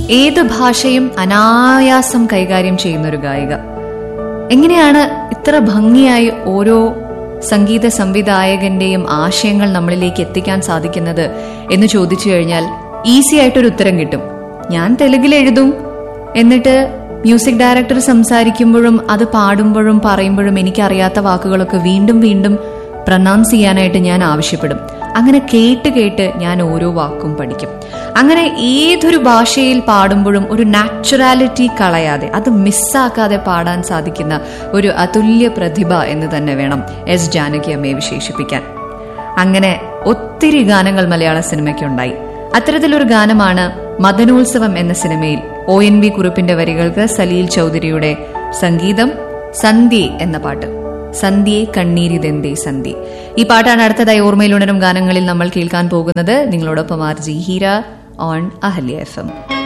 ഏത് ഭാഷയും അനായാസം കൈകാര്യം ചെയ്യുന്ന ഒരു ഗായിക എങ്ങനെയാണ് ഇത്ര ഭംഗിയായി ഓരോ സംഗീത സംവിധായകന്റെയും ആശയങ്ങൾ നമ്മളിലേക്ക് എത്തിക്കാൻ സാധിക്കുന്നത് എന്ന് ചോദിച്ചു കഴിഞ്ഞാൽ ഈസി ആയിട്ടൊരു ഉത്തരം കിട്ടും ഞാൻ തെലുങ്കിൽ എഴുതും എന്നിട്ട് മ്യൂസിക് ഡയറക്ടർ സംസാരിക്കുമ്പോഴും അത് പാടുമ്പോഴും പറയുമ്പോഴും എനിക്കറിയാത്ത വാക്കുകളൊക്കെ വീണ്ടും വീണ്ടും പ്രൊനൗൺസ് ചെയ്യാനായിട്ട് ഞാൻ ആവശ്യപ്പെടും അങ്ങനെ കേട്ട് കേട്ട് ഞാൻ ഓരോ വാക്കും പഠിക്കും അങ്ങനെ ഏതൊരു ഭാഷയിൽ പാടുമ്പോഴും ഒരു നാച്ചുറാലിറ്റി കളയാതെ അത് മിസ്സാക്കാതെ പാടാൻ സാധിക്കുന്ന ഒരു അതുല്യ പ്രതിഭ എന്ന് തന്നെ വേണം എസ് ജാനകി അമ്മയെ വിശേഷിപ്പിക്കാൻ അങ്ങനെ ഒത്തിരി ഗാനങ്ങൾ മലയാള സിനിമയ്ക്കുണ്ടായി അത്തരത്തിലൊരു ഗാനമാണ് മദനോത്സവം എന്ന സിനിമയിൽ ഒ എൻ വി കുറുപ്പിന്റെ വരികൾക്ക് സലീൽ ചൗധരിയുടെ സംഗീതം സന്ധ്യ എന്ന പാട്ട് സന്ധ്യയെ കണ്ണീരിതെന്തേ സന്ധ്യ ഈ പാട്ടാണ് അടുത്തതായി ഓർമ്മയിലുണരും ഗാനങ്ങളിൽ നമ്മൾ കേൾക്കാൻ പോകുന്നത് നിങ്ങളോടൊപ്പം R G Heera on Ahalya F M